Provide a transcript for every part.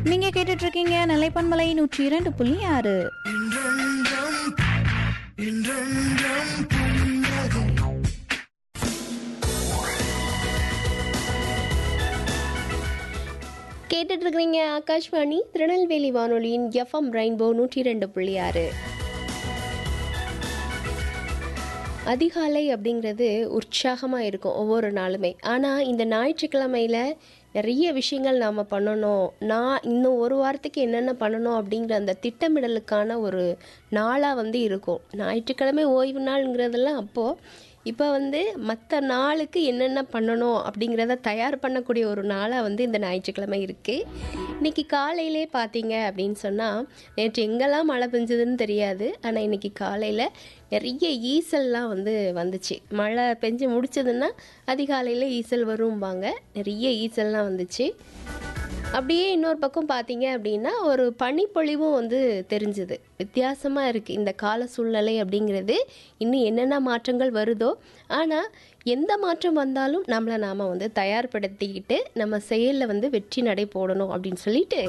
நீங்க கேட்டுட்டு இருக்கீங்க நிலைப்பன்மலை நூற்றி இரண்டு புள்ளி ஆறு கேட்டுட்டு இருக்கிறீங்க ஆகாஷ்வாணி திருநெல்வேலி வானொலியின் எஃப்எம் ரெயின்போ நூற்றி ரெண்டு புள்ளி ஆறு அதிகாலை அப்படிங்கிறது உற்சாகமாக இருக்கும் ஒவ்வொரு நாளுமே ஆனால் இந்த ஞாயிற்றுக்கிழமையில் நிறைய விஷயங்கள் நாம் பண்ணணும் நான் இன்னும் ஒரு வாரத்துக்கு என்னென்ன பண்ணணும் அப்படிங்கிற அந்த திட்டமிடலுக்கான ஒரு நாளாக வந்து இருக்கும் ஞாயிற்றுக்கிழமை ஓய்வு நாளுங்கிறதெல்லாம் அப்போது இப்போ வந்து மற்ற நாளுக்கு என்னென்ன பண்ணணும் அப்படிங்கிறத தயார் பண்ணக்கூடிய ஒரு நாளாக வந்து இந்த ஞாயிற்றுக்கிழமை இருக்குது இன்றைக்கி காலையிலே பார்த்தீங்க அப்படின்னு சொன்னால் நேற்று எங்கெல்லாம் மழை பெஞ்சதுன்னு தெரியாது ஆனால் இன்றைக்கி காலையில் நிறைய ஈசல்லாம் வந்து வந்துச்சு மழை பெஞ்சு முடிச்சதுன்னா அதிகாலையில் ஈசல் வரும்பாங்க நிறைய ஈசல்லாம் வந்துச்சு அப்படியே இன்னொரு பக்கம் பார்த்தீங்க அப்படின்னா ஒரு பனிப்பொழிவும் வந்து தெரிஞ்சுது வித்தியாசமாக இருக்குது இந்த கால சூழ்நிலை அப்படிங்கிறது இன்னும் என்னென்ன மாற்றங்கள் வருதோ ஆனால் எந்த மாற்றம் வந்தாலும் நம்மளை நாம் வந்து தயார்படுத்திக்கிட்டு நம்ம செயலில் வந்து வெற்றி நடை போடணும் அப்படின்னு சொல்லிட்டு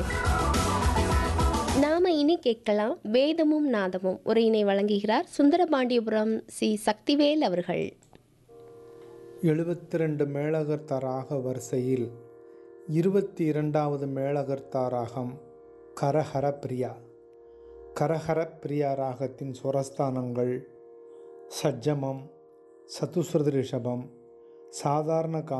நாம இனி கேட்கலாம் வேதமும் நாதமும் உரையினை வழங்குகிறார் சுந்தரபாண்டியபுரம் சி சக்திவேல் அவர்கள் எழுபத்தி ரெண்டு மேளகர்த்தாராக வரிசையில் இருபத்தி இரண்டாவது மேளகர்த்தாராகம் கரஹர பிரியா கரஹர பிரியா ராகத்தின் சுரஸ்தானங்கள் சஜ்ஜமம் சதுஸ்ருத ரிஷபம் சாதாரண கா